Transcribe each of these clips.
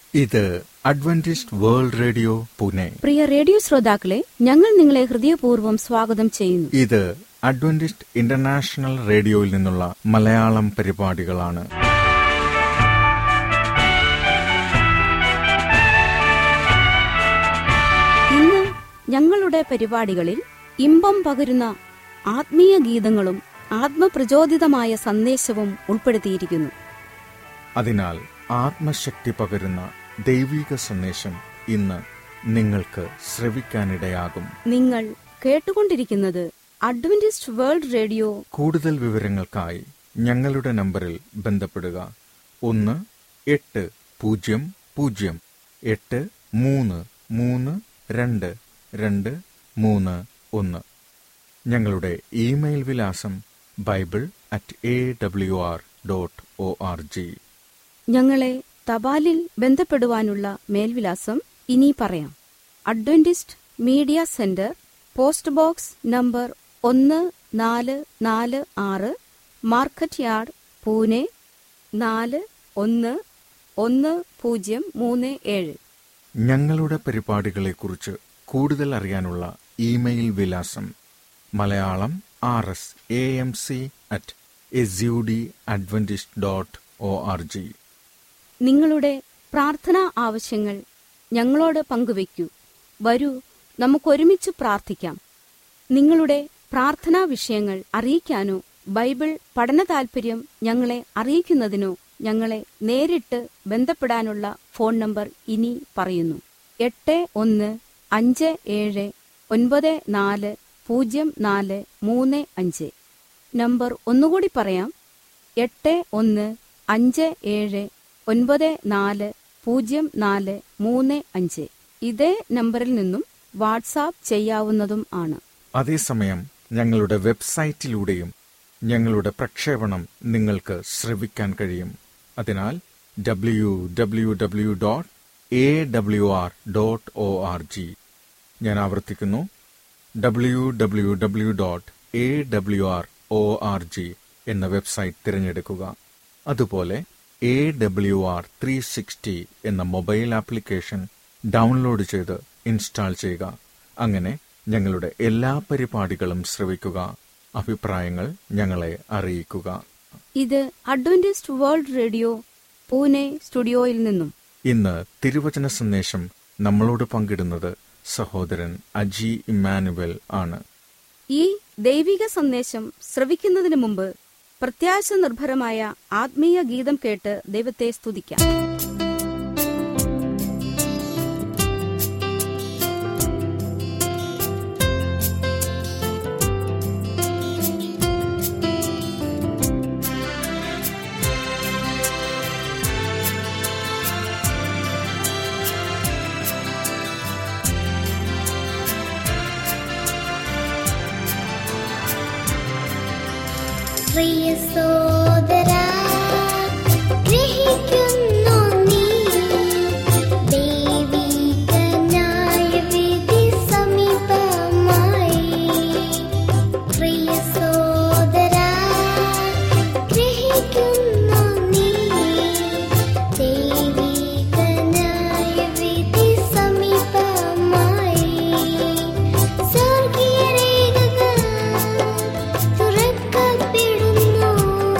ഇത് Adventist World Radio Pune പ്രിയ radio ശ്രോതാക്കളെ ഞങ്ങൾ നിങ്ങളെ ഹൃദയപൂർവ്വം സ്വാഗതം ചെയ്യുന്നു ഇത് അഡ്വന്റിസ്റ്റ് ഇന്റർനാഷണൽ റേഡിയോയിൽ നിന്നുള്ള മലയാളം പരിപാടികളാണ് ഇന്ന് ഞങ്ങളുടെ പരിപാടികളിൽ ഇമ്പം പകരുന്ന ആത്മീയ ഗീതങ്ങളും ആത്മപ്രചോദിതമായ സന്ദേശവും ഉൾപ്പെടുത്തിയിരിക്കുന്നു അതിനാൽ ആത്മശക്തി പകരുന്ന ദൈവിക സന്ദേശം ഇന്ന് നിങ്ങൾക്ക് ശ്രവിക്കാനിടയാകും നിങ്ങൾ കേട്ടുകൊണ്ടിരിക്കുന്നത് അഡ്വന്റിസ്റ്റ് വേൾഡ് റേഡിയോ കൂടുതൽ വിവരങ്ങൾക്കായി ഞങ്ങളുടെ നമ്പറിൽ ബന്ധപ്പെടുക ഒന്ന് എട്ട് പൂജ്യം പൂജ്യം എട്ട് മൂന്ന് മൂന്ന് രണ്ട് രണ്ട് മൂന്ന് ഒന്ന് ഞങ്ങളുടെ ഇമെയിൽ വിലാസം Bible at A W R dot O R G ഞങ്ങളെ തപാലിൽ ബന്ധപ്പെടുവാനുള്ള മേൽവിലാസം ഇനി പറയാം Adventist media centre post box number ഒന്ന് നാല് നാല് ആറ് മാർക്കറ്റ് യാർഡ് പൂനെ നാല് ഒന്ന് ഒന്ന് പൂജ്യം മൂന്ന് ഏഴ് ഞങ്ങളുടെ പരിപാടികളെക്കുറിച്ച് കൂടുതൽ അറിയാനുള്ള ഇമെയിൽ വിലാസം Malayalam R S A M C at S U D Adventist dot O R G നിങ്ങളുടെ പ്രാർത്ഥനാ ആവശ്യങ്ങൾ ഞങ്ങളോട് പങ്കുവയ്ക്കൂ വരൂ നമുക്കൊരുമിച്ച് പ്രാർത്ഥിക്കാം നിങ്ങളുടെ പ്രാർത്ഥനാ വിഷയങ്ങൾ അറിയിക്കാനോ ബൈബിൾ പഠന താൽപര്യം ഞങ്ങളെ അറിയിക്കുന്നതിനോ ഞങ്ങളെ നേരിട്ട് ബന്ധപ്പെടാനുള്ള ഫോൺ നമ്പർ ഇനി പറയുന്നു എട്ട് ഒന്ന് അഞ്ച് ഏഴ് ഒൻപത് നാല് പൂജ്യം നാല് മൂന്ന് അഞ്ച് നമ്പർ ഒന്നുകൂടി പറയാം എട്ട് ഒന്ന് അഞ്ച് ഏഴ് ഒൻപത് നാല് പൂജ്യം നാല് മൂന്ന് അഞ്ച് ഇതേ നമ്പറിൽ നിന്നും വാട്സാപ്പ് ചെയ്യാവുന്നതും ആണ് അതേസമയം ഞങ്ങളുടെ വെബ്സൈറ്റിലൂടെയും ഞങ്ങളുടെ പ്രക്ഷേപണം നിങ്ങൾക്ക് ശ്രവിക്കാൻ കഴിയും അതിനാൽ W W W dot A W R dot O R G ഞാൻ ആവർത്തിക്കുന്നു W W W dot A W R O R G എന്ന വെബ്സൈറ്റ് തിരഞ്ഞെടുക്കുക അതുപോലെ A W R three sixty എന്ന മൊബൈൽ ആപ്ലിക്കേഷൻ ഡൗൺലോഡ് ചെയ്ത് ഇൻസ്റ്റാൾ ചെയ്യുക അങ്ങനെ ഞങ്ങളുടെ എല്ലാ പരിപാടികളും ശ്രവിക്കുക അഭിപ്രായങ്ങൾ ഞങ്ങളെ അറിയിക്കുക ഇത് അഡ്വന്റിസ്റ്റ് വേൾഡ് റേഡിയോ പൂനെ സ്റ്റുഡിയോയിൽ നിന്നും ഇന്ന് തിരുവചന സന്ദേശം നമ്മളോട് പങ്കിടുന്നത് സഹോദരൻ അജി ഇമ്മാനുവൽ ആണ് ഈ ദൈവിക സന്ദേശം ശ്രവിക്കുന്നതിന് മുമ്പ് പ്രത്യാശ നിർഭരമായ ആത്മീയ ഗീതം കേട്ട് ദൈവത്തെ സ്തുതിക്കാം പ്രിയ സോദരാ ഗ്രഹിക്കുന്നു നീ ദൈവിക ന്യായവിധി സമീപമായി പ്രിയ സോദരാ ഗ്രഹിക്കുന്നു നീ ദൈവിക ന്യായവിധി സമീപമായി സ്വർഗീയ രേഖകൾ തുറക്കപ്പെടുന്നു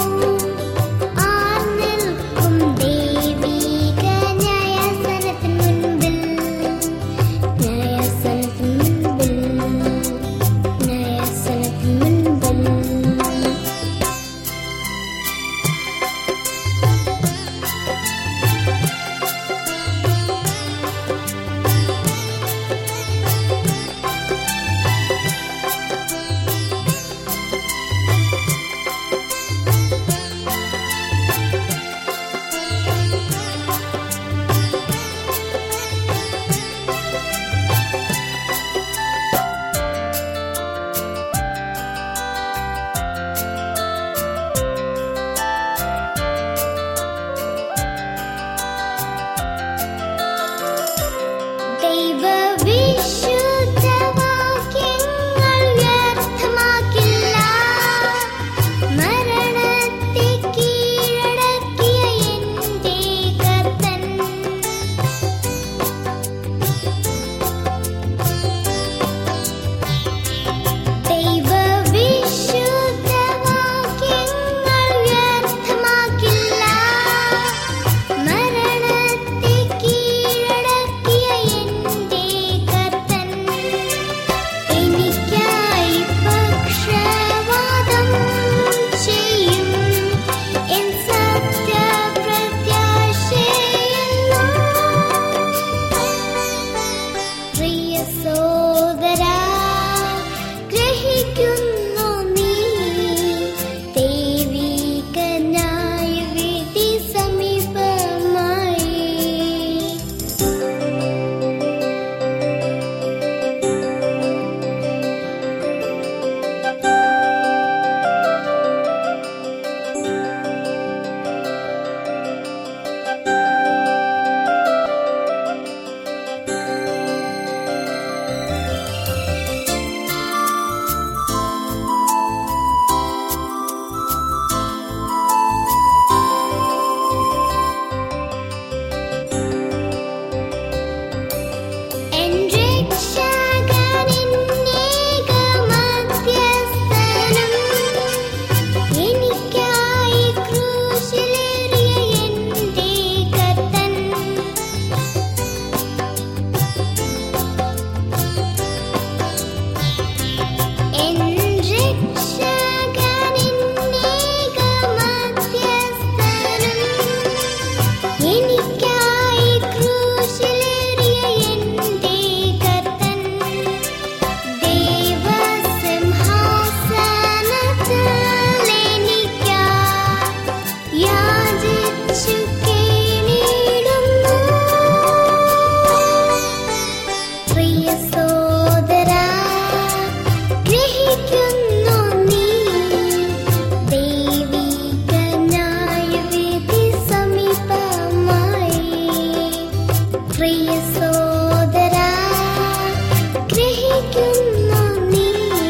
പ്രിയ സോദരാ ഗ്രഹിക്കുന്നു നീ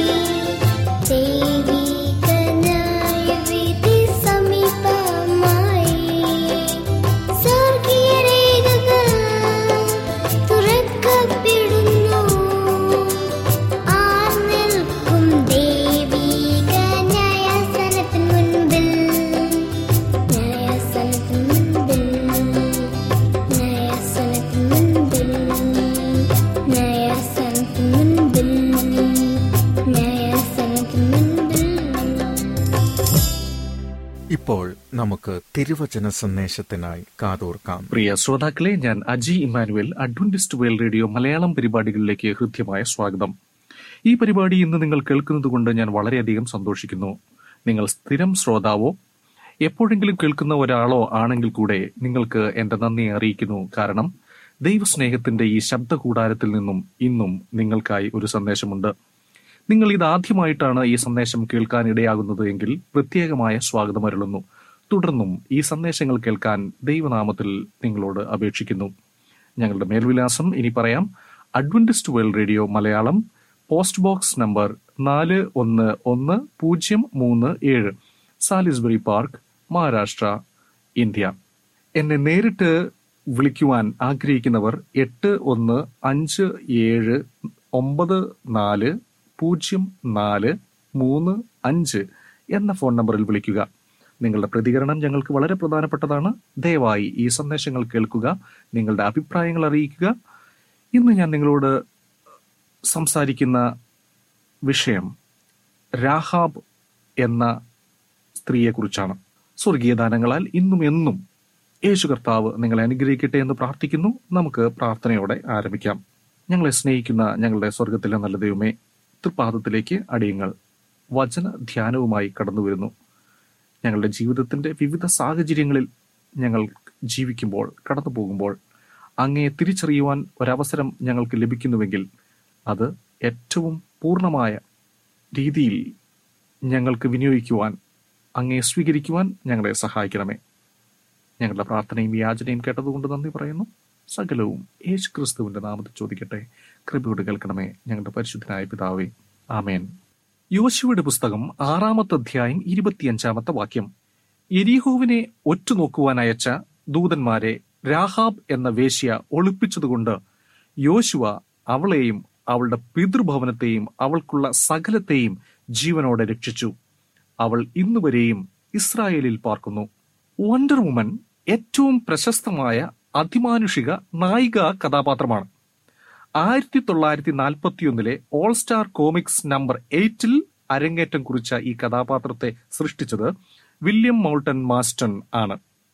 ദൈവികനായ വിധി സമീപമായി സ്വർഗീയ രേഖകൾ തുറക്കപ്പെടുന്നു ആർ നിൽക്കും ദൈവിക ന്യായാസനത്തിൻ മുൻപിൽ ന്യായാസനത്തിൻ മുൻപിൽ ന്യായാസനത്തിൻ മുൻപിൽ ന്യായാസനത്തിൻ മുൻപിൽ ന്യായാസനത്തിൻ മുൻപിൽ ഇപ്പോൾ നമുക്ക് തിരുവചന സന്ദേശത്തിനായി കാതോർക്കാം പ്രിയ ശ്രോതാക്കളെ ഞാൻ Aji Immanuel Adventist world radio Malayalam പരിപാടികളിലേക്ക് ഹൃദ്യമായ സ്വാഗതം ഈ പരിപാടി ഇന്ന് നിങ്ങൾ കേൾക്കുന്നത് കൊണ്ട് ഞാൻ വളരെയധികം സന്തോഷിക്കുന്നു നിങ്ങൾ സ്ഥിരം ശ്രോതാവോ എപ്പോഴെങ്കിലും കേൾക്കുന്ന ഒരാളോ ആണെങ്കിൽ കൂടെ നിങ്ങൾക്ക് എന്റെ നന്ദി അറിയിക്കുന്നു കാരണം ദൈവസ്നേഹത്തിന്റെ ഈ ശബ്ദ കൂടാരത്തിൽ നിന്നും ഇന്നും നിങ്ങൾക്കായി ഒരു സന്ദേശമുണ്ട് നിങ്ങൾ ഇത് ആദ്യമായിട്ടാണ് ഈ സന്ദേശം കേൾക്കാൻ ഇടയാകുന്നത് എങ്കിൽ പ്രത്യേകമായ സ്വാഗതം അരുളുന്നു തുടർന്നും ഈ സന്ദേശങ്ങൾ കേൾക്കാൻ ദൈവനാമത്തിൽ നിങ്ങളോട് അപേക്ഷിക്കുന്നു ഞങ്ങളുടെ മേൽവിലാസം ഇനി പറയാം Adventist World Radio Malayalam post box number നാല് ഒന്ന് ഒന്ന് പൂജ്യം മൂന്ന് ഏഴ് സാലിസ്ബറി പാർക്ക് മഹാരാഷ്ട്ര ഇന്ത്യ എന്നെ നേരിട്ട് വിളിക്കുവാൻ ആഗ്രഹിക്കുന്നവർ എട്ട് ഒന്ന് അഞ്ച് ഏഴ് ഒമ്പത് നാല് പൂജ്യം നാല് മൂന്ന് അഞ്ച് എന്ന ഫോൺ നമ്പറിൽ വിളിക്കുക നിങ്ങളുടെ പ്രതികരണം ഞങ്ങൾക്ക് വളരെ പ്രധാനപ്പെട്ടതാണ് ദയവായി ഈ സന്ദേശങ്ങൾ കേൾക്കുക നിങ്ങളുടെ അഭിപ്രായങ്ങൾ അറിയിക്കുക ഇന്ന് ഞാൻ നിങ്ങളോട് സംസാരിക്കുന്ന വിഷയം രാഹാബ് എന്ന സ്ത്രീയെക്കുറിച്ചാണ് സ്വർഗീയ ദാനങ്ങളാൽ ഇന്നും എന്നും യേശു കർത്താവ് നിങ്ങളെ അനുഗ്രഹിക്കട്ടെ എന്ന് പ്രാർത്ഥിക്കുന്നു നമുക്ക് പ്രാർത്ഥനയോടെ ആരംഭിക്കാം ഞങ്ങളെ സ്നേഹിക്കുന്ന ഞങ്ങളുടെ സ്വർഗത്തിലെ നല്ല ദൈവമേ തൃപാദത്തിലേക്ക് അടിയങ്ങൾ വചന ധ്യാനവുമായി കടന്നു വരുന്നു ഞങ്ങളുടെ ജീവിതത്തിന്റെ വിവിധ സാഹചര്യങ്ങളിൽ ഞങ്ങൾ ജീവിക്കുമ്പോൾ കടന്നു പോകുമ്പോൾ അങ്ങയെ തിരിച്ചറിയുവാൻ ഒരവസരം ഞങ്ങൾക്ക് ലഭിക്കുന്നുവെങ്കിൽ അത് ഏറ്റവും പൂർണ്ണമായ രീതിയിൽ ഞങ്ങൾക്ക് വിനിയോഗിക്കുവാൻ അങ്ങയെ സ്വീകരിക്കുവാൻ ഞങ്ങളെ സഹായിക്കണമേ ഞങ്ങളുടെ പ്രാർത്ഥനയും യാചനയും കേട്ടതുകൊണ്ട് നന്ദി പറയുന്നു സകലവും യേശു ക്രിസ്തുവിന്റെ നാമത്തിൽ ചോദിക്കട്ടെ കൃപയോട് കേൾക്കണമേ ഞങ്ങളുടെ പരിശുദ്ധനായ പിതാവേ ആമേൻ യോശുവയുടെ പുസ്തകം ആറാമത്തെ അധ്യായം ഇരുപത്തിയഞ്ചാമത്തെ വാക്യം എരീഹോവിനെ ഒറ്റുനോക്കുവാൻ അയച്ച ദൂതന്മാരെ രാഹാബ് എന്ന വേശ്യ ഒളിപ്പിച്ചതുകൊണ്ട് യോശുവ അവളെയും അവളുടെ പിതൃഭവനത്തെയും അവൾക്കുള്ള സകലത്തെയും ജീവനോടെ രക്ഷിച്ചു അവൾ ഇന്നുവരെയും ഇസ്രായേലിൽ പാർക്കുന്നു വണ്ടർ വുമൻ ഏറ്റവും പ്രശസ്തമായ അതിമാനുഷിക നായിക കഥാപാത്രമാണ് ആയിരത്തി തൊള്ളായിരത്തി നാൽപ്പത്തിയൊന്നിലെ ഓൾ സ്റ്റാർ കോമിക്സ് നമ്പർ എയ്റ്റിൽ അരങ്ങേറ്റം കുറിച്ച ഈ കഥാപാത്രത്തെ സൃഷ്ടിച്ചത് വില്യം മൗൾട്ടൺ മാസ്റ്റൺ ആണ്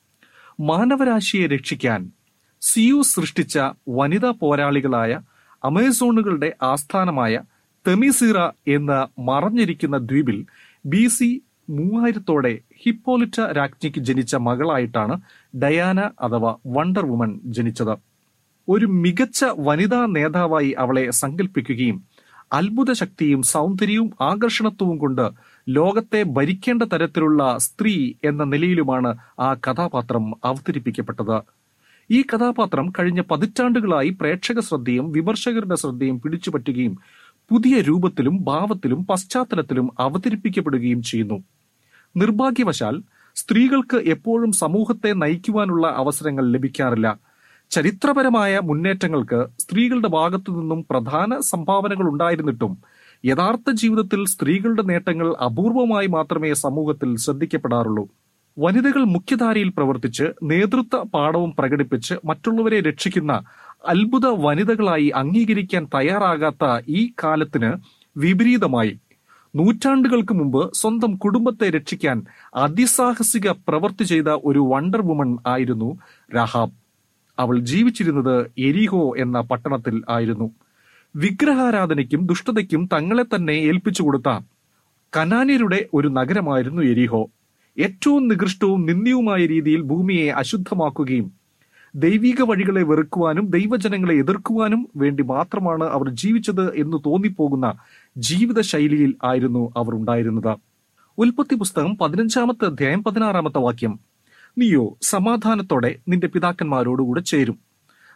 മാനവരാശിയെ രക്ഷിക്കാൻ സിയു സൃഷ്ടിച്ച വനിതാ പോരാളികളായ അമേസോണുകളുടെ ആസ്ഥാനമായ തെമിസീറ എന്ന മറഞ്ഞിരിക്കുന്ന ദ്വീപിൽ ബി സി മൂവായിരത്തോടെ ഹിപ്പോലിറ്റ രാജ്ഞിക്ക് ജനിച്ച മകളായിട്ടാണ് ഡയാന അഥവാ വണ്ടർ വുമൺ ജനിച്ചത് ഒരു മികച്ച വനിതാ നേതാവായി അവളെ സങ്കല്പിക്കുകയും അത്ഭുത ശക്തിയും സൗന്ദര്യവും ആകർഷണത്വവും കൊണ്ട് ലോകത്തെ ഭരിക്കേണ്ട തരത്തിലുള്ള സ്ത്രീ എന്ന നിലയിലുമാണ് ആ കഥാപാത്രം അവതരിപ്പിക്കപ്പെട്ടത് ഈ കഥാപാത്രം കഴിഞ്ഞ പതിറ്റാണ്ടുകളായി പ്രേക്ഷക ശ്രദ്ധയും വിമർശകരുടെ ശ്രദ്ധയും പിടിച്ചുപറ്റുകയും പുതിയ രൂപത്തിലും ഭാവത്തിലും പശ്ചാത്തലത്തിലും അവതരിപ്പിക്കപ്പെടുകയും ചെയ്യുന്നു നിർഭാഗ്യവശാൽ സ്ത്രീകൾക്ക് എപ്പോഴും സമൂഹത്തെ നയിക്കുവാനുള്ള അവസരങ്ങൾ ലഭിക്കാറില്ല ചരിത്രപരമായ മുന്നേറ്റങ്ങൾക്ക് സ്ത്രീകളുടെ ഭാഗത്തു നിന്നും പ്രധാന സംഭാവനകൾ ഉണ്ടായിരുന്നിട്ടും യഥാർത്ഥ ജീവിതത്തിൽ സ്ത്രീകളുടെ നേട്ടങ്ങൾ അപൂർവമായി മാത്രമേ സമൂഹത്തിൽ ശ്രദ്ധിക്കപ്പെടാറുള്ളൂ വനിതകൾ മുഖ്യധാരയിൽ പ്രവർത്തിച്ച് നേതൃത്വ പാഠവും പ്രകടിപ്പിച്ച് മറ്റുള്ളവരെ രക്ഷിക്കുന്ന അത്ഭുത വനിതകളായി അംഗീകരിക്കാൻ തയ്യാറാകാത്ത ഈ കാലത്തിന് വിപരീതമായി നൂറ്റാണ്ടുകൾക്ക് മുമ്പ് സ്വന്തം കുടുംബത്തെ രക്ഷിക്കാൻ അതിസാഹസിക പ്രവൃത്തി ചെയ്ത ഒരു വണ്ടർ വുമൺ ആയിരുന്നു രാഹാബ് അവൾ ജീവിച്ചിരുന്നത് എരിഹോ എന്ന പട്ടണത്തിൽ ആയിരുന്നു വിഗ്രഹാരാധനയ്ക്കും ദുഷ്ടതയ്ക്കും തങ്ങളെ തന്നെ ഏൽപ്പിച്ചു കൊടുത്ത കനാന്യരുടെ ഒരു നഗരമായിരുന്നു എരിഹോ ഏറ്റവും നികൃഷ്ടവും നിന്ദ്യവുമായ രീതിയിൽ ഭൂമിയെ അശുദ്ധമാക്കുകയും ദൈവിക വഴികളെ വെറുക്കുവാനും ദൈവജനങ്ങളെ എതിർക്കുവാനും വേണ്ടി മാത്രമാണ് അവർ ജീവിച്ചത് എന്ന് തോന്നിപ്പോകുന്ന ജീവിത ശൈലിയിൽ ആയിരുന്നു അവർ ഉണ്ടായിരുന്നത് ഉൽപ്പത്തി പുസ്തകം പതിനഞ്ചാമത്തെ അധ്യായം പതിനാറാമത്തെ വാക്യം നീയോ സമാധാനത്തോടെ നിന്റെ പിതാക്കന്മാരോടുകൂടെ ചേരും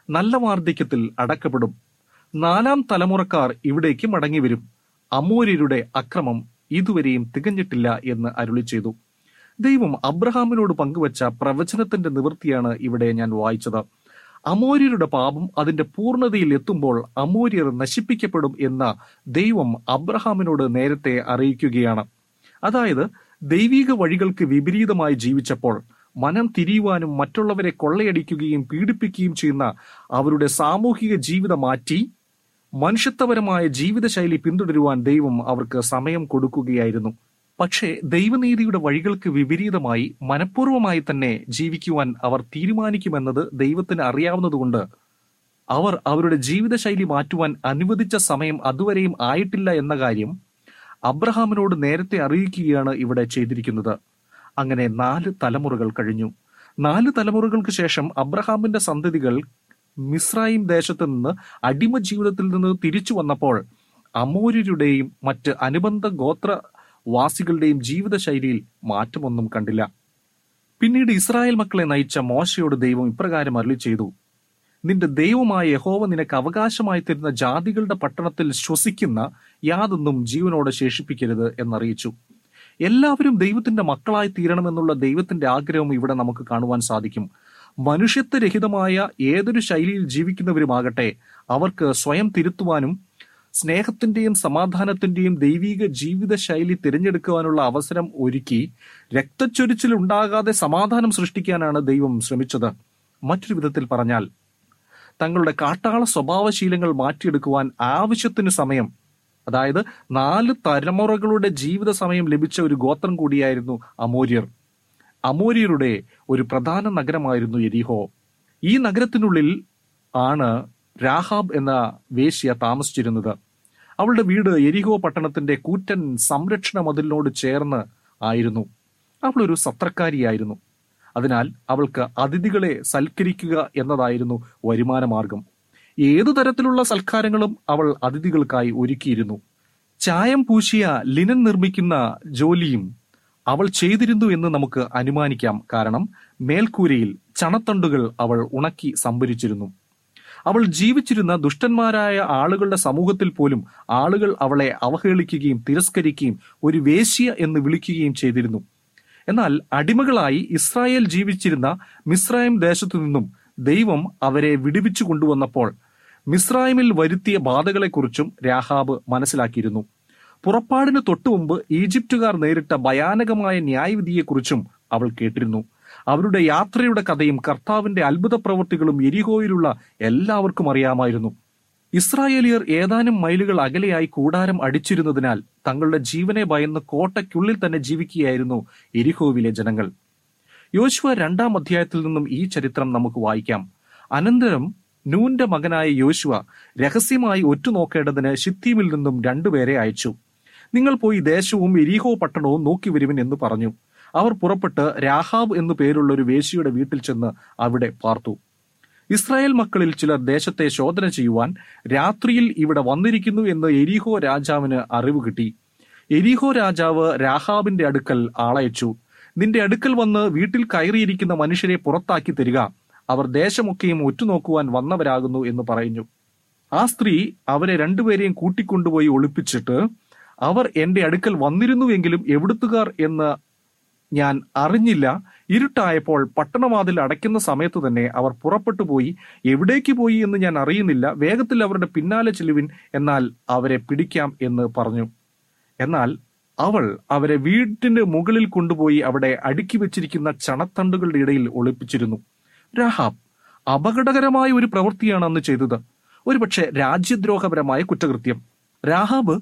നല്ല വാർദ്ധക്യത്തിൽ അടക്കപ്പെടും നാലാം തലമുറക്കാർ ഇവിടേക്ക് മടങ്ങിവരും അമോര്യരുടെ അക്രമം ഇതുവരെയും തികഞ്ഞിട്ടില്ല എന്ന് അരുളി ചെയ്തു ദൈവം അബ്രഹാമിനോട് പങ്കുവച്ച പ്രവചനത്തിന്റെ നിവൃത്തിയാണ് ഇവിടെ ഞാൻ വായിച്ചത് അമോര്യരുടെ പാപം അതിന്റെ പൂർണ്ണതയിൽ എത്തുമ്പോൾ അമോര്യർ നശിപ്പിക്കപ്പെടും എന്ന ദൈവം അബ്രഹാമിനോട് നേരത്തെ അറിയിക്കുകയാണ് അതായത് ദൈവിക വഴികൾക്ക് വിപരീതമായി ജീവിച്ചപ്പോൾ മനം തിരിയുവാനും മറ്റുള്ളവരെ കൊള്ളയടിക്കുകയും പീഡിപ്പിക്കുകയും ചെയ്യുന്ന അവരുടെ സാമൂഹിക ജീവിതം മാറ്റി മനുഷ്യത്വപരമായ ജീവിതശൈലി പിന്തുടരുവാൻ ദൈവം അവർക്ക് സമയം കൊടുക്കുകയായിരുന്നു പക്ഷേ ദൈവനീതിയുടെ വഴികൾക്ക് വിപരീതമായി മനഃപൂർവ്വമായി തന്നെ ജീവിക്കുവാൻ അവർ തീരുമാനിക്കുമെന്നത് ദൈവത്തിന് അറിയാവുന്നതുകൊണ്ട് അവർ അവരുടെ ജീവിതശൈലി മാറ്റുവാൻ അനുവദിച്ച സമയം അതുവരെയും ആയിട്ടില്ല എന്ന കാര്യം അബ്രഹാമിനോട് നേരത്തെ അറിയിക്കുകയാണ് ഇവിടെ ചെയ്തിരിക്കുന്നത് അങ്ങനെ നാല് തലമുറകൾ കഴിഞ്ഞു നാല് തലമുറകൾക്ക് ശേഷം അബ്രഹാമിന്റെ സന്തതികൾ മിസ്രൈം ദേശത്ത് നിന്ന് അടിമ ജീവിതത്തിൽ നിന്ന് തിരിച്ചു വന്നപ്പോൾ അമോര്യരുടെയും മറ്റ് അനുബന്ധ ഗോത്ര വാസികളുടെയും ജീവിതശൈലിയിൽ മാറ്റമൊന്നും കണ്ടില്ല പിന്നീട് ഇസ്രായേൽ മക്കളെ നയിച്ച മോശയോട് ദൈവം ഇപ്രകാരം അരുളി ചെയ്തു നിന്റെ ദൈവമായ യഹോവ നിനക്ക് അവകാശമായി തരുന്ന ജാതികളുടെ പട്ടണത്തിൽ ശ്വസിക്കുന്ന യാതൊന്നും ജീവനോടെ ശേഷിപ്പിക്കരുത് എന്നറിയിച്ചു എല്ലാവരും ദൈവത്തിന്റെ മക്കളായി തീരണമെന്നുള്ള ദൈവത്തിന്റെ ആഗ്രഹം ഇവിടെ നമുക്ക് കാണുവാൻ സാധിക്കും മനുഷ്യത്വരഹിതമായ ഏതൊരു ശൈലിയിൽ ജീവിക്കുന്നവരുമാകട്ടെ അവർക്ക് സ്വയം തിരുത്തുവാനും സ്നേഹത്തിന്റെയും സമാധാനത്തിന്റെയും ദൈവിക ജീവിത ശൈലി തിരഞ്ഞെടുക്കുവാനുള്ള അവസരം ഒരുക്കി രക്തച്ചൊരിച്ചിൽ ഉണ്ടാകാതെ സമാധാനം സൃഷ്ടിക്കാനാണ് ദൈവം ശ്രമിച്ചത് മറ്റൊരു വിധത്തിൽ പറഞ്ഞാൽ തങ്ങളുടെ കാട്ടാള സ്വഭാവശീലങ്ങൾ മാറ്റിയെടുക്കുവാൻ ആവശ്യത്തിന് സമയം അതായത് നാല് തലമുറകളുടെ ജീവിത സമയം ലഭിച്ച ഒരു ഗോത്രം കൂടിയായിരുന്നു അമോര്യർ അമോര്യരുടെ ഒരു പ്രധാന നഗരമായിരുന്നു എരിഹോ ഈ നഗരത്തിനുള്ളിൽ ആണ് രാഹാബ് എന്ന വേശ്യ താമസിച്ചിരുന്നത് അവളുടെ വീട് എരിഹോ പട്ടണത്തിന്റെ കൂറ്റൻ സംരക്ഷണ മതിലിനോട് ചേർന്ന് ആയിരുന്നു അവൾ ഒരു സത്രക്കാരിയായിരുന്നു അതിനാൽ അവൾക്ക് അതിഥികളെ സൽക്കരിക്കുക എന്നതായിരുന്നു വരുമാന മാർഗം ഏതു തരത്തിലുള്ള സൽക്കാരങ്ങളും അവൾ അതിഥികൾക്കായി ഒരുക്കിയിരുന്നു ചായം പൂശിയ ലിനൻ നിർമ്മിക്കുന്ന ജോലിയും അവൾ ചെയ്തിരുന്നു എന്ന് നമുക്ക് അനുമാനിക്കാം കാരണം മേൽക്കൂരയിൽ ചണത്തണ്ടുകൾ അവൾ ഉണക്കി സംഭരിച്ചിരുന്നു അവൾ ജീവിച്ചിരുന്ന ദുഷ്ടന്മാരായ ആളുകളുടെ സമൂഹത്തിൽ പോലും ആളുകൾ അവളെ അവഹേളിക്കുകയും തിരസ്കരിക്കുകയും ഒരു വേശ്യ എന്ന് വിളിക്കുകയും ചെയ്തിരുന്നു എന്നാൽ അടിമകളായി ഇസ്രായേൽ ജീവിച്ചിരുന്ന മിസ്രൈം ദേശത്തു നിന്നും ദൈവം അവരെ വിടുവിച്ചു കൊണ്ടുവന്നപ്പോൾ മിസ്രൈമിൽ വരുത്തിയ ബാധകളെക്കുറിച്ചും രാഹാബ് മനസ്സിലാക്കിയിരുന്നു പുറപ്പാടിന് തൊട്ടുമുമ്പ് ഈജിപ്തുകാർ നേരിട്ട ഭയാനകമായ ന്യായവിധിയെക്കുറിച്ചും അവൾ കേട്ടിരുന്നു അവരുടെ യാത്രയുടെ കഥയും കർത്താവിന്റെ അത്ഭുത പ്രവൃത്തികളും എരിഹോയിലുള്ള എല്ലാവർക്കും അറിയാമായിരുന്നു ഇസ്രായേലിയർ ഏതാനും മൈലുകൾ അകലെയായി കൂടാരം അടിച്ചിരുന്നതിനാൽ തങ്ങളുടെ ജീവനെ ഭയന്ന് കോട്ടയ്ക്കുള്ളിൽ തന്നെ ജീവിക്കുകയായിരുന്നു എരിഹോവിലെ ജനങ്ങൾ യോശുവ രണ്ടാം അധ്യായത്തിൽ നിന്നും ഈ ചരിത്രം നമുക്ക് വായിക്കാം അനന്തരം നൂന്റെ മകനായ യോശുവ രഹസ്യമായി ഒറ്റുനോക്കേണ്ടതിന് ഷിത്തീമിൽ നിന്നും രണ്ടുപേരെ അയച്ചു നിങ്ങൾ പോയി ദേശവും എരീഹോ പട്ടണവും നോക്കി വരുവിൻ എന്ന് പറഞ്ഞു അവർ പുറപ്പെട്ട് രാഹാബ് എന്നു പേരുള്ള ഒരു വേശ്യയുടെ വീട്ടിൽ ചെന്ന് അവിടെ പാർത്തു ഇസ്രായേൽ മക്കളിൽ ചിലർ ദേശത്തെ ശോധന ചെയ്യുവാൻ രാത്രിയിൽ ഇവിടെ വന്നിരിക്കുന്നു എന്ന് എരീഹോ രാജാവിന് അറിവ് കിട്ടി എരീഹോ രാജാവ് രാഹാബിന്റെ അടുക്കൽ ആളയച്ചു നിന്റെ അടുക്കൽ വന്ന് വീട്ടിൽ കയറിയിരിക്കുന്ന മനുഷ്യരെ പുറത്താക്കി തരിക അവർ ദേശമൊക്കെയും ഒറ്റുനോക്കുവാൻ വന്നവരാകുന്നു എന്ന് പറഞ്ഞു ആ സ്ത്രീ അവരെ രണ്ടുപേരെയും കൂട്ടിക്കൊണ്ടുപോയി ഒളിപ്പിച്ചിട്ട് അവർ എന്റെ അടുക്കൽ വന്നിരുന്നുവെങ്കിലും എവിടുത്തുകാർ എന്ന് ഞാൻ അറിഞ്ഞില്ല ഇരുട്ടായപ്പോൾ പട്ടണവാതിൽ അടയ്ക്കുന്ന സമയത്ത് തന്നെ അവർ പുറപ്പെട്ടു പോയി എവിടേക്ക് പോയി എന്ന് ഞാൻ അറിയുന്നില്ല വേഗത്തിൽ അവരുടെ പിന്നാലെ ചെല്ലുവിൻ എന്നാൽ അവരെ പിടിക്കാം എന്ന് പറഞ്ഞു എന്നാൽ അവൾ അവരെ വീട്ടിന്റെ മുകളിൽ കൊണ്ടുപോയി അവിടെ അടുക്കി വെച്ചിരിക്കുന്ന ചണത്തണ്ടുകളുടെ ഇടയിൽ ഒളിപ്പിച്ചിരുന്നു രാഹാബ് അപകടകരമായ ഒരു പ്രവൃത്തിയാണ് അന്ന് ചെയ്തത് ഒരുപക്ഷെ രാജ്യദ്രോഹപരമായ കുറ്റകൃത്യം രാഹാബ്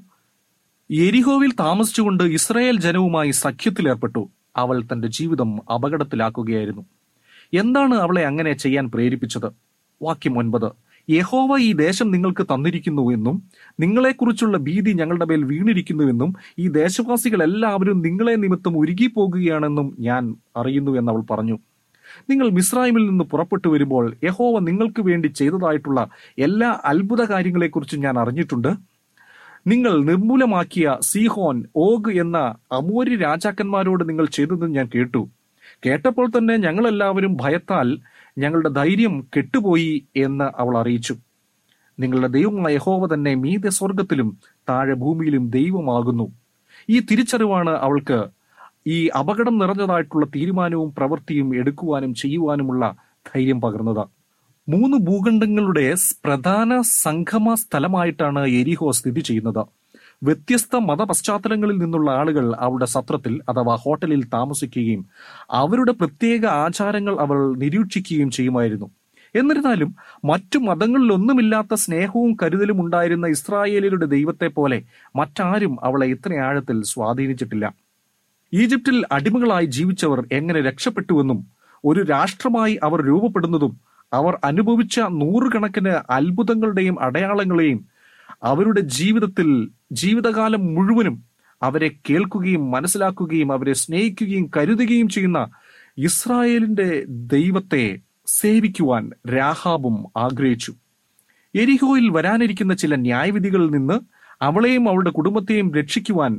എരിഹോവിൽ താമസിച്ചുകൊണ്ട് ഇസ്രായേൽ ജനവുമായി സഖ്യത്തിലേർപ്പെട്ടു അവൾ തന്റെ ജീവിതം അപകടത്തിലാക്കുകയായിരുന്നു എന്താണ് അവളെ അങ്ങനെ ചെയ്യാൻ പ്രേരിപ്പിച്ചത് വാക്യം ഒൻപത് യഹോവ ഈ ദേശം നിങ്ങൾക്ക് തന്നിരിക്കുന്നുവെന്നും നിങ്ങളെക്കുറിച്ചുള്ള ഭീതി ഞങ്ങളുടെ മേൽ വീണിരിക്കുന്നുവെന്നും ഈ ദേശവാസികൾ എല്ലാവരും നിങ്ങളെ നിമിത്തം ഉരുകിപ്പോകുകയാണെന്നും ഞാൻ അറിയുന്നു എന്ന് അവൾ പറഞ്ഞു നിങ്ങൾ മിസ്രൈമിൽ നിന്ന് പുറപ്പെട്ടു വരുമ്പോൾ യഹോവ നിങ്ങൾക്ക് വേണ്ടി ചെയ്തതായിട്ടുള്ള എല്ലാ അത്ഭുത കാര്യങ്ങളെക്കുറിച്ചും ഞാൻ അറിഞ്ഞിട്ടുണ്ട് നിങ്ങൾ നിർമൂലമാക്കിയ സീഹോൻ ഓഗ് എന്ന അമൂര്യ രാജാക്കന്മാരോട് നിങ്ങൾ ചെയ്തതെന്ന് ഞാൻ കേട്ടു കേട്ടപ്പോൾ തന്നെ ഞങ്ങളെല്ലാവരും ഭയത്താൽ ഞങ്ങളുടെ ധൈര്യം കെട്ടുപോയി എന്ന് അവൾ അറിയിച്ചു നിങ്ങളുടെ ദൈവമായ യഹോവ തന്നെ മീതെ സ്വർഗത്തിലും താഴെ ഭൂമിയിലും ദൈവമാകുന്നു ഈ തിരിച്ചറിവാണ് അവൾക്ക് ഈ അപകടം നിറഞ്ഞതായിട്ടുള്ള തീരുമാനവും പ്രവൃത്തിയും എടുക്കുവാനും ചെയ്യുവാനുമുള്ള ധൈര്യം പകർന്നത് മൂന്ന് ഭൂഖണ്ഡങ്ങളുടെ പ്രധാന സംഗമ സ്ഥലമായിട്ടാണ് എരിഹോ സ്ഥിതി ചെയ്യുന്നത് വ്യത്യസ്ത മതപശ്ചാത്തലങ്ങളിൽ നിന്നുള്ള ആളുകൾ അവരുടെ സത്രത്തിൽ അഥവാ ഹോട്ടലിൽ താമസിക്കുകയും അവരുടെ പ്രത്യേക ആചാരങ്ങൾ അവർ നിരീക്ഷിക്കുകയും ചെയ്യുമായിരുന്നു എന്നിരുന്നാലും മറ്റു മതങ്ങളിലൊന്നുമില്ലാത്ത സ്നേഹവും കരുതലും ഉണ്ടായിരുന്ന ഇസ്രായേലിയുടെ ദൈവത്തെ പോലെ മറ്റാരും അവളെ ഇത്ര ആഴത്തിൽ സ്വാധീനിച്ചിട്ടില്ല ഈജിപ്തിൽ അടിമകളായി ജീവിച്ചവർ എങ്ങനെ രക്ഷപ്പെട്ടുവെന്നും ഒരു രാഷ്ട്രമായി അവർ രൂപപ്പെടുന്നതും അവർ അനുഭവിച്ച നൂറുകണക്കിന് അത്ഭുതങ്ങളുടെയും അടയാളങ്ങളെയും അവരുടെ ജീവിതത്തിൽ ജീവിതകാലം മുഴുവനും അവരെ കേൾക്കുകയും മനസ്സിലാക്കുകയും അവരെ സ്നേഹിക്കുകയും കരുതുകയും ചെയ്യുന്ന ഇസ്രായേലിന്റെ ദൈവത്തെ സേവിക്കുവാൻ രാഹാബും ആഗ്രഹിച്ചു എരിഹോയിൽ വരാനിരിക്കുന്ന ചില ന്യായവിധികളിൽ നിന്ന് അവളെയും അവളുടെ കുടുംബത്തെയും രക്ഷിക്കുവാൻ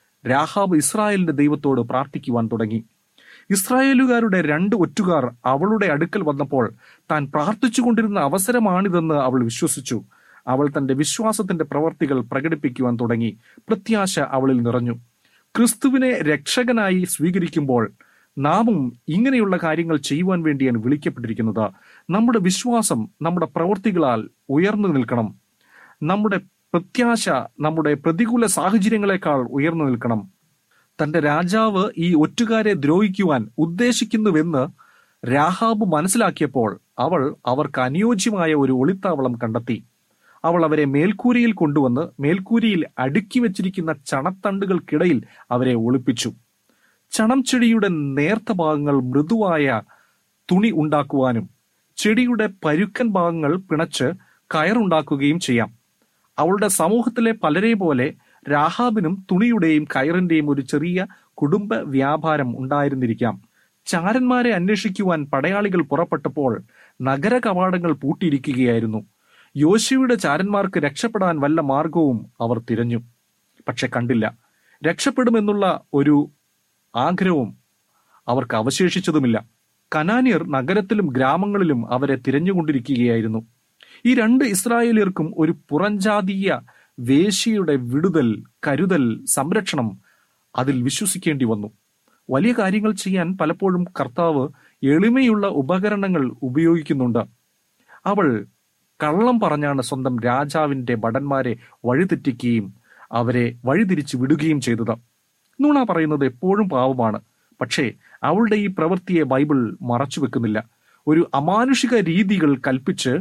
രാഹാബ് ഇസ്രായേലിന്റെ ദൈവത്തോട് പ്രാർത്ഥിക്കുവാൻ തുടങ്ങി ഇസ്രായേലുകാരുടെ രണ്ട് ഒറ്റുകാർ അവളുടെ അടുക്കൽ വന്നപ്പോൾ താൻ പ്രാർത്ഥിച്ചുകൊണ്ടിരുന്ന അവസരമാണിതെന്ന് അവൾ വിശ്വസിച്ചു അവൾ തന്റെ വിശ്വാസത്തിന്റെ പ്രവർത്തികൾ പ്രകടിപ്പിക്കുവാൻ തുടങ്ങി പ്രത്യാശ അവളിൽ നിറഞ്ഞു ക്രിസ്തുവിനെ രക്ഷകനായി സ്വീകരിക്കുമ്പോൾ നാമും ഇങ്ങനെയുള്ള കാര്യങ്ങൾ ചെയ്യുവാൻ വേണ്ടിയാണ് വിളിക്കപ്പെട്ടിരിക്കുന്നത് നമ്മുടെ വിശ്വാസം നമ്മുടെ പ്രവൃത്തികളാൽ ഉയർന്നു നിൽക്കണം നമ്മുടെ പ്രത്യാശ നമ്മുടെ പ്രതികൂല സാഹചര്യങ്ങളെക്കാൾ ഉയർന്നു നിൽക്കണം തന്റെ രാജാവ് ഈ ഒറ്റുകാരെ ദ്രോഹിക്കുവാൻ ഉദ്ദേശിക്കുന്നുവെന്ന് രാഹാബ് മനസ്സിലാക്കിയപ്പോൾ അവൾ അവർക്ക് അനുയോജ്യമായ ഒരു ഒളിത്താവളം കണ്ടെത്തി അവൾ അവരെ മേൽക്കൂരയിൽ കൊണ്ടുവന്ന് മേൽക്കൂരയിൽ അടുക്കി വെച്ചിരിക്കുന്ന ചണത്തണ്ടുകൾക്കിടയിൽ അവരെ ഒളിപ്പിച്ചു ചണം ചെടിയുടെ നേർത്ത ഭാഗങ്ങൾ മൃദുവായ തുണി ഉണ്ടാക്കുവാനും ചെടിയുടെ പരുക്കൻ ഭാഗങ്ങൾ പിണച്ച് കയറുണ്ടാക്കുകയും ചെയ്യാം അവളുടെ സമൂഹത്തിലെ പലരെ പോലെ രാഹാബിനും തുണിയുടെയും കയറിന്റെയും ഒരു ചെറിയ കുടുംബ വ്യാപാരം ഉണ്ടായിരുന്നിരിക്കാം ചാരന്മാരെ അന്വേഷിക്കുവാൻ പടയാളികൾ പുറപ്പെട്ടപ്പോൾ നഗര കവാടങ്ങൾ പൂട്ടിയിരിക്കുകയായിരുന്നു യോശുവയുടെ ചാരന്മാർക്ക് രക്ഷപ്പെടാൻ വല്ല മാർഗവും അവർ തിരഞ്ഞു പക്ഷെ കണ്ടില്ല രക്ഷപ്പെടുമെന്നുള്ള ഒരു ആഗ്രഹവും അവർക്ക് അവശേഷിച്ചതുമില്ല കനാനിയർ നഗരത്തിലും ഗ്രാമങ്ങളിലും അവരെ തിരഞ്ഞുകൊണ്ടിരിക്കുകയായിരുന്നു ഈ രണ്ട് ഇസ്രായേലിയർക്കും ഒരു പുറംജാതീയ വേശിയുടെ വിടുതൽ കരുതൽ സംരക്ഷണം അതിൽ വിശ്വസിക്കേണ്ടി വന്നു വലിയ കാര്യങ്ങൾ ചെയ്യാൻ പലപ്പോഴും കർത്താവ് എളിമയുള്ള ഉപകരണങ്ങൾ ഉപയോഗിക്കുന്നുണ്ട് അവൾ കള്ളം പറഞ്ഞാണ് സ്വന്തം രാജാവിന്റെ ഭടന്മാരെ വഴിതെറ്റിക്കുകയും അവരെ വഴിതിരിച്ചു വിടുകയും ചെയ്തത് നുണ പറയുന്നത് എപ്പോഴും പാവമാണ് പക്ഷേ അവളുടെ ഈ പ്രവൃത്തിയെ ബൈബിൾ മറച്ചു വെക്കുന്നില്ല ഒരു അമാനുഷിക രീതികൾ കൽപ്പിച്ച്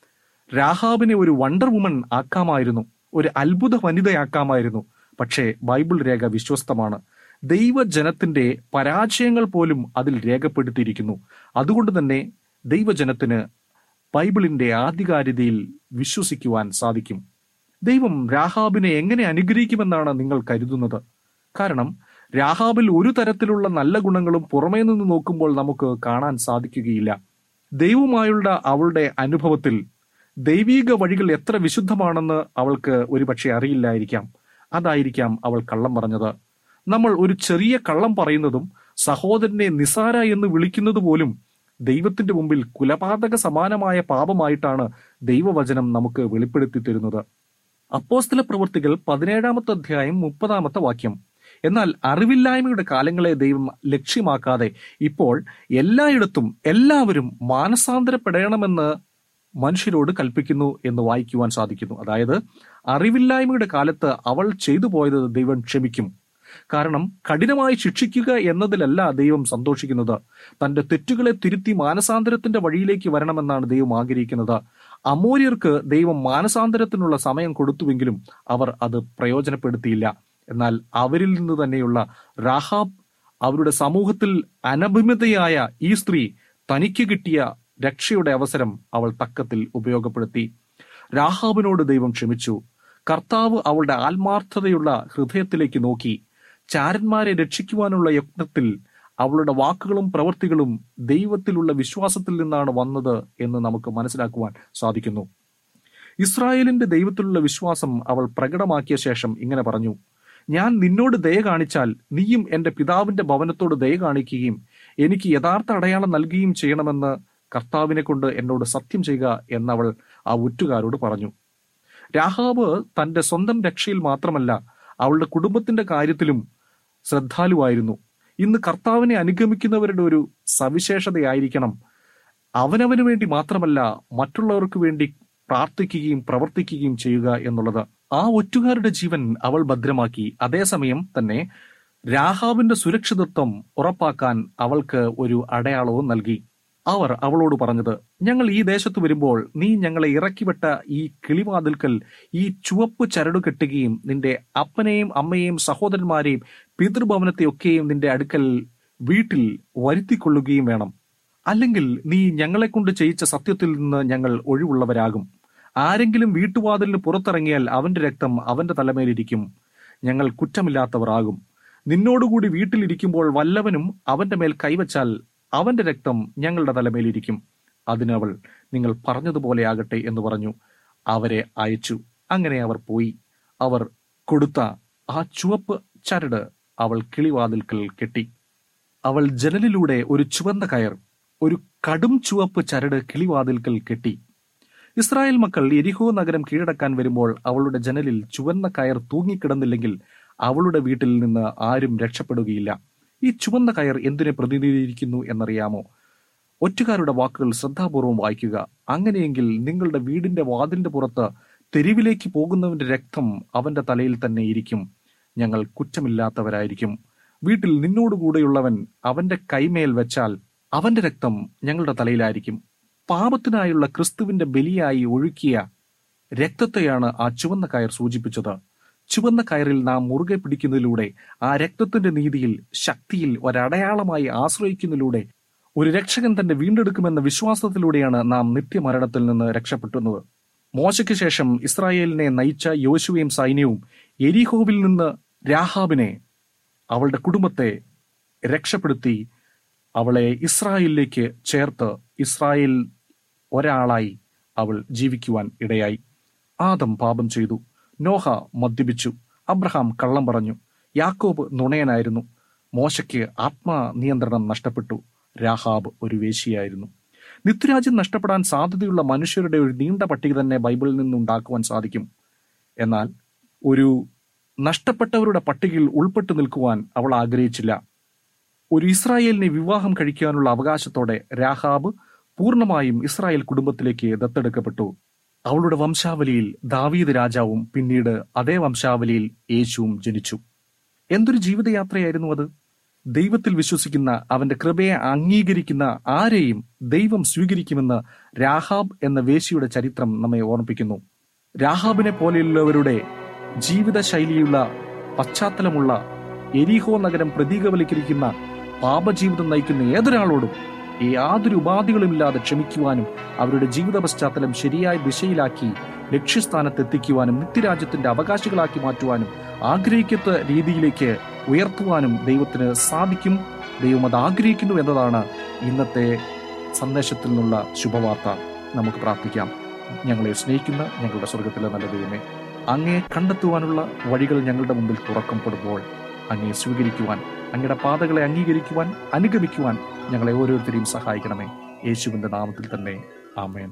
രാഹാബിനെ ഒരു വണ്ടർ വുമൺ ആക്കാമായിരുന്നു ഒരു അത്ഭുത വനിതയാക്കാമായിരുന്നു പക്ഷേ ബൈബിൾ രേഖ വിശ്വസ്തമാണ് ദൈവജനത്തിന്റെ പരാജയങ്ങൾ പോലും അതിൽ രേഖപ്പെടുത്തിയിരിക്കുന്നു അതുകൊണ്ട് തന്നെ ദൈവജനത്തിന് ബൈബിളിന്റെ ആധികാരികതയിൽ വിശ്വസിക്കുവാൻ സാധിക്കും ദൈവം രാഹാബിനെ എങ്ങനെ അനുഗ്രഹിക്കുമെന്നാണ് നിങ്ങൾ കരുതുന്നത് കാരണം രാഹാബിൽ ഒരു തരത്തിലുള്ള നല്ല ഗുണങ്ങളും പുറമേ നിന്ന് നോക്കുമ്പോൾ നമുക്ക് കാണാൻ സാധിക്കുകയില്ല ദൈവവുമായുള്ള അവളുടെ അനുഭവത്തിൽ ദൈവീക വഴികൾ എത്ര വിശുദ്ധമാണെന്ന് അവൾക്ക് ഒരുപക്ഷെ അറിയില്ലായിരിക്കാം അതായിരിക്കാം അവൾ കള്ളം പറഞ്ഞത് നമ്മൾ ഒരു ചെറിയ കള്ളം പറയുന്നതും സഹോദരനെ നിസാര എന്ന് വിളിക്കുന്നത് പോലും ദൈവത്തിന്റെ മുമ്പിൽ കുലപാതക സമാനമായ പാപമായിട്ടാണ് ദൈവവചനം നമുക്ക് വെളിപ്പെടുത്തി തരുന്നത് അപ്പോസ്തല പ്രവൃത്തികൾ പതിനേഴാമത്തെ അധ്യായം മുപ്പതാമത്തെ വാക്യം എന്നാൽ അറിവില്ലായ്മയുടെ കാലങ്ങളെ ദൈവം ലക്ഷ്യമാക്കാതെ ഇപ്പോൾ എല്ലായിടത്തും എല്ലാവരും മാനസാന്തരപ്പെടണമെന്ന് മനുഷ്യരോട് കൽപ്പിക്കുന്നു എന്ന് വായിക്കുവാൻ സാധിക്കുന്നു അതായത് അറിവില്ലായ്മയുടെ കാലത്ത് അവൾ ചെയ്തു പോയത് ദൈവം ക്ഷമിക്കും കാരണം കഠിനമായി ശിക്ഷിക്കുക എന്നതിലല്ല ദൈവം സന്തോഷിക്കുന്നത് തന്റെ തെറ്റുകളെ തിരുത്തി മാനസാന്തരത്തിന്റെ വഴിയിലേക്ക് വരണമെന്നാണ് ദൈവം ആഗ്രഹിക്കുന്നത് അമൂര്യർക്ക് ദൈവം മാനസാന്തരത്തിനുള്ള സമയം കൊടുത്തുവെങ്കിലും അവർ അത് പ്രയോജനപ്പെടുത്തിയില്ല എന്നാൽ അവരിൽ നിന്ന് തന്നെയുള്ള റാഹാബ് അവരുടെ സമൂഹത്തിൽ അനഭിമിതയായ ഈ സ്ത്രീ തനിക്ക് കിട്ടിയ രക്ഷയുടെ അവസരം അവൾ തക്കത്തിൽ ഉപയോഗപ്പെടുത്തി രാഹാബിനോട് ദൈവം ക്ഷമിച്ചു കർത്താവ് അവളുടെ ആത്മാർത്ഥതയുള്ള ഹൃദയത്തിലേക്ക് നോക്കി ചാരന്മാരെ രക്ഷിക്കുവാനുള്ള യത്നത്തിൽ അവളുടെ വാക്കുകളും പ്രവൃത്തികളും ദൈവത്തിലുള്ള വിശ്വാസത്തിൽ നിന്നാണ് വന്നത് എന്ന് നമുക്ക് മനസ്സിലാക്കുവാൻ സാധിക്കുന്നു ഇസ്രായേലിന്റെ ദൈവത്തിലുള്ള വിശ്വാസം അവൾ പ്രകടമാക്കിയ ശേഷം ഇങ്ങനെ പറഞ്ഞു ഞാൻ നിന്നോട് ദയ കാണിച്ചാൽ നീയും എന്റെ പിതാവിന്റെ ഭവനത്തോട് ദയ കാണിക്കുകയും എനിക്ക് യഥാർത്ഥ അടയാളം നൽകുകയും ചെയ്യണമെന്ന് കർത്താവിനെ കൊണ്ട് എന്നോട് സത്യം ചെയ്യുക എന്നവൾ ആ ഒറ്റുകാരോട് പറഞ്ഞു രാഹാബ് തന്റെ സ്വന്തം രക്ഷയിൽ മാത്രമല്ല അവളുടെ കുടുംബത്തിന്റെ കാര്യത്തിലും ശ്രദ്ധാലുവായിരുന്നു ഇന്ന് കർത്താവിനെ അനുഗമിക്കുന്നവരുടെ ഒരു സവിശേഷതയായിരിക്കണം അവനവന് വേണ്ടി മാത്രമല്ല മറ്റുള്ളവർക്ക് വേണ്ടി പ്രാർത്ഥിക്കുകയും പ്രവർത്തിക്കുകയും ചെയ്യുക എന്നുള്ളത് ആ ഒറ്റുകാരുടെ ജീവൻ അവൾ ഭദ്രമാക്കി അതേസമയം തന്നെ രാഹാബിന്റെ സുരക്ഷിതത്വം ഉറപ്പാക്കാൻ അവൾക്ക് ഒരു അടയാളവും നൽകി അവർ അവളോട് പറഞ്ഞത് ഞങ്ങൾ ഈ ദേശത്ത് വരുമ്പോൾ നീ ഞങ്ങളെ ഇറക്കിവിട്ട ഈ കിളിവാതിൽക്കൽ ഈ ചുവപ്പ് ചരട് കെട്ടുകയും നിന്റെ അപ്പനെയും അമ്മയെയും സഹോദരന്മാരെയും പിതൃഭവനത്തെയൊക്കെയും നിന്റെ അടുക്കൽ വീട്ടിൽ വരുത്തിക്കൊള്ളുകയും വേണം അല്ലെങ്കിൽ നീ ഞങ്ങളെ കൊണ്ട് ചെയ്യിച്ച സത്യത്തിൽ നിന്ന് ഞങ്ങൾ ഒഴിവുള്ളവരാകും ആരെങ്കിലും വീട്ടുവാതിലിന് പുറത്തിറങ്ങിയാൽ അവന്റെ രക്തം അവന്റെ തലമേലിരിക്കും ഞങ്ങൾ കുറ്റമില്ലാത്തവർ നിന്നോടുകൂടി വീട്ടിലിരിക്കുമ്പോൾ വല്ലവനും അവന്റെ മേൽ കൈവച്ചാൽ അവന്റെ രക്തം ഞങ്ങളുടെ തലമേലിരിക്കും അതിനവൾ നിങ്ങൾ പറഞ്ഞതുപോലെ ആകട്ടെ എന്ന് പറഞ്ഞു അവരെ അയച്ചു അങ്ങനെ അവർ പോയി അവർ കൊടുത്ത ആ ചുവപ്പ് ചരട് അവൾ കിളിവാതിൽക്കൽ കെട്ടി അവൾ ജനലിലൂടെ ഒരു ചുവന്ന കയർ ഒരു കടും ചുവപ്പ് ചരട് കിളിവാതിൽക്കൽ കെട്ടി ഇസ്രായേൽ മക്കൾ എരിഹോ നഗരം കീഴടക്കാൻ വരുമ്പോൾ അവളുടെ ജനലിൽ ചുവന്ന കയർ തൂങ്ങിക്കിടന്നില്ലെങ്കിൽ അവളുടെ വീട്ടിൽ നിന്ന് ആരും രക്ഷപ്പെടുകയില്ല ഈ ചുവന്ന കയർ എന്തിനെ പ്രതിനിധീകരിക്കുന്നു എന്നറിയാമോ ഒറ്റുകാരുടെ വാക്കുകൾ ശ്രദ്ധാപൂർവം വായിക്കുക അങ്ങനെയെങ്കിൽ നിങ്ങളുടെ വീടിന്റെ വാതിലിന്റെ പുറത്ത് തെരുവിലേക്ക് പോകുന്നവന്റെ രക്തം അവന്റെ തലയിൽ തന്നെ ഇരിക്കും ഞങ്ങൾ കുറ്റമില്ലാത്തവരായിരിക്കും വീട്ടിൽ നിന്നോടുകൂടെയുള്ളവൻ അവന്റെ കൈമേൽ വെച്ചാൽ അവന്റെ രക്തം ഞങ്ങളുടെ തലയിലായിരിക്കും പാപത്തിനായുള്ള ക്രിസ്തുവിന്റെ ബലിയായി ഒഴുക്കിയ രക്തത്തെയാണ് ആ ചുവന്ന കയർ സൂചിപ്പിച്ചത് ചുവന്ന കയറിൽ നാം മുറുകെ പിടിക്കുന്നതിലൂടെ ആ രക്തത്തിന്റെ നീതിയിൽ ശക്തിയിൽ ഒരടയാളമായി ആശ്രയിക്കുന്നതിലൂടെ ഒരു രക്ഷകൻ തന്റെ വീണ്ടെടുക്കുമെന്ന വിശ്വാസത്തിലൂടെയാണ് നാം നിത്യമരണത്തിൽ നിന്ന് രക്ഷപ്പെട്ടുന്നത് മോശയ്ക്ക് ശേഷം ഇസ്രായേലിനെ നയിച്ച യോശുവയും സൈന്യവും എരിഹോവിൽ നിന്ന് രാഹാബിനെ അവളുടെ കുടുംബത്തെ രക്ഷപ്പെടുത്തി അവളെ ഇസ്രായേലിലേക്ക് ചേർത്ത് ഇസ്രായേൽ ഒരാളായി അവൾ ജീവിക്കുവാൻ ഇടയായി ആദം പാപം ചെയ്തു നോഹ മദ്യപിച്ചു അബ്രഹാം കള്ളം പറഞ്ഞു യാക്കോബ് നുണയനായിരുന്നു മോശയ്ക്ക് ആത്മാ നിയന്ത്രണം നഷ്ടപ്പെട്ടു രാഹാബ് ഒരു വേശിയായിരുന്നു നിത്യരാജ്യം നഷ്ടപ്പെടാൻ സാധ്യതയുള്ള മനുഷ്യരുടെ ഒരു നീണ്ട പട്ടിക തന്നെ ബൈബിളിൽ നിന്ന് ഉണ്ടാക്കുവാൻ സാധിക്കും എന്നാൽ ഒരു നഷ്ടപ്പെട്ടവരുടെ പട്ടികയിൽ ഉൾപ്പെട്ടു നിൽക്കുവാൻ അവൾ ആഗ്രഹിച്ചില്ല ഒരു ഇസ്രായേലിനെ വിവാഹം കഴിക്കാനുള്ള അവകാശത്തോടെ രാഹാബ് പൂർണ്ണമായും ഇസ്രായേൽ കുടുംബത്തിലേക്ക് ദത്തെടുക്കപ്പെട്ടു അവളുടെ വംശാവലിയിൽ ദാവീദ് രാജാവും പിന്നീട് അതേ വംശാവലിയിൽ യേശുവും ജനിച്ചു എന്തൊരു ജീവിതയാത്രയായിരുന്നു അത് ദൈവത്തിൽ വിശ്വസിക്കുന്ന അവന്റെ കൃപയെ അംഗീകരിക്കുന്ന ആരെയും ദൈവം സ്വീകരിക്കുമെന്ന് രാഹാബ് എന്ന വേശിയുടെ ചരിത്രം നമ്മെ ഓർമ്മിപ്പിക്കുന്നു രാഹാബിനെ പോലെയുള്ളവരുടെ ജീവിതശൈലിയുള്ള പശ്ചാത്തലമുള്ള എരിഹോ നഗരം പ്രതീകവൽക്കരിക്കുന്ന പാപജീവിതം നയിക്കുന്ന ഏതൊരാളോടും യാതൊരു ഉപാധികളുമില്ലാതെ ക്ഷമിക്കുവാനും അവരുടെ ജീവിത പശ്ചാത്തലം ശരിയായ ദിശയിലാക്കി ലക്ഷ്യസ്ഥാനത്തെത്തിക്കുവാനും നിത്യരാജ്യത്തിന്റെ അവകാശികളാക്കി മാറ്റുവാനും ആഗ്രഹിക്കത്ത രീതിയിലേക്ക് ഉയർത്തുവാനും ദൈവത്തിന് സാധിക്കും ദൈവം അത് ആഗ്രഹിക്കുന്നു എന്നതാണ് ഇന്നത്തെ സന്ദേശത്തിൽ നിന്നുള്ള ശുഭവാർത്ത നമുക്ക് പ്രാർത്ഥിക്കാം ഞങ്ങളെ സ്നേഹിക്കുന്ന ഞങ്ങളുടെ സ്വർഗത്തിലെ നല്ല ദൈവമേ അങ്ങയെ കണ്ടെത്തുവാനുള്ള വഴികൾ ഞങ്ങളുടെ മുമ്പിൽ തുറക്കപ്പെടുമ്പോൾ അങ്ങയെ സ്വീകരിക്കുവാൻ അങ്ങയുടെ പാതകളെ അംഗീകരിക്കുവാൻ അനുഗമിക്കുവാൻ ഞങ്ങളെ ഓരോരുത്തരെയും സഹായിക്കണമേ യേശുവിന്റെ നാമത്തിൽ തന്നെ ആമേൻ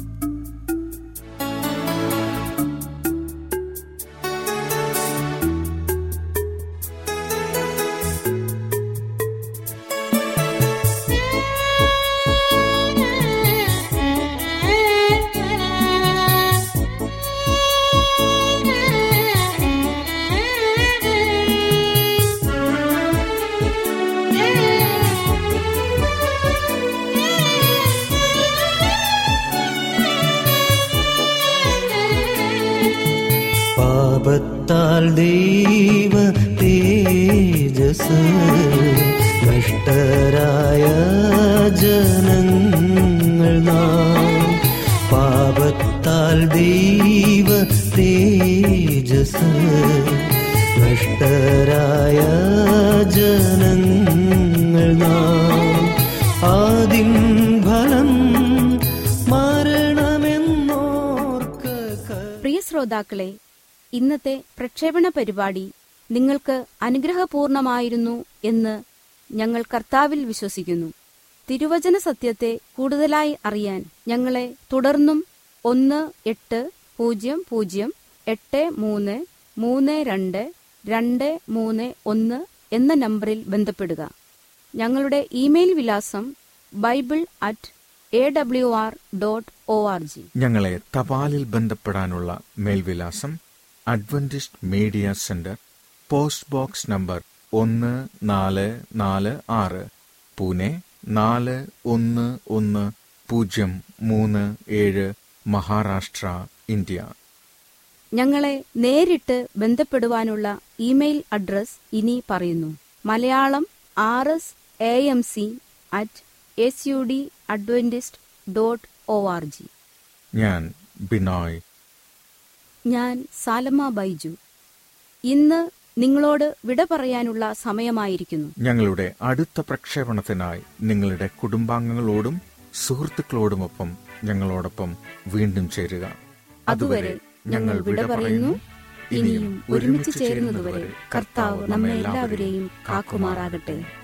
പാപത്താൽ ദൈവ തേജസ് നഷ്ടരായ ജനങ്ങൾ നാം പാപത്താൽ ദൈവ തേജസ് നഷ്ടരായ ജനങ്ങൾ നാം ആദിൻ ഫലം മരണമെന്നോർക്ക പ്രിയ ശ്രോതാക്കളെ ഇന്നത്തെ പ്രക്ഷേപണ പരിപാടി നിങ്ങൾക്ക് അനുഗ്രഹപൂർണമായിരുന്നു എന്ന് ഞങ്ങൾ കർത്താവിൽ വിശ്വസിക്കുന്നു തിരുവചന സത്യത്തെ കൂടുതലായി അറിയാൻ ഞങ്ങളെ തുടർന്നും ഒന്ന് എട്ട് പൂജ്യം പൂജ്യം എട്ട് മൂന്ന് മൂന്ന് രണ്ട് രണ്ട് മൂന്ന് ഒന്ന് എന്ന നമ്പറിൽ ബന്ധപ്പെടുക ഞങ്ങളുടെ ഇമെയിൽ വിലാസം Bible at A W R dot O R G ഞങ്ങളെ തപാലിൽ ബന്ധപ്പെടാനുള്ള മേൽവിലാസം Adventist media centre post box number ഒന്ന് നാല് നാല് ആറ് പൂനെ നാല് ഒന്ന് ഒന്ന് പൂജ്യം മൂന്ന് ഏഴ് മഹാരാഷ്ട്ര ഇന്ത്യ ഞങ്ങളെ നേരിട്ട് ബന്ധപ്പെടുവാനുള്ള ഇമെയിൽ അഡ്രസ് ഇനി പറയുന്നു Malayalam R S A M C at S U D Adventist dot O R G ഞാൻ ബിനോയ് ഞാൻ സാലമ ബൈജു ഇന്ന് നിങ്ങളോട് വിട പറയാനുള്ള സമയമായിരിക്കുന്നു ഞങ്ങളുടെ അടുത്ത പ്രക്ഷേപണത്തിനായി നിങ്ങളുടെ കുടുംബാംഗങ്ങളോടും സുഹൃത്തുക്കളോടുമൊപ്പം ഞങ്ങളോടൊപ്പം വീണ്ടും ചേരുക അതുവരെ ഞങ്ങൾ വിട പറയുന്നു ഇനിയും ഒരുമിച്ച് ചേരുന്നതുവരെ കർത്താവ് നമ്മെ എല്ലാവരെയും കാക്കുമാറാകട്ടെ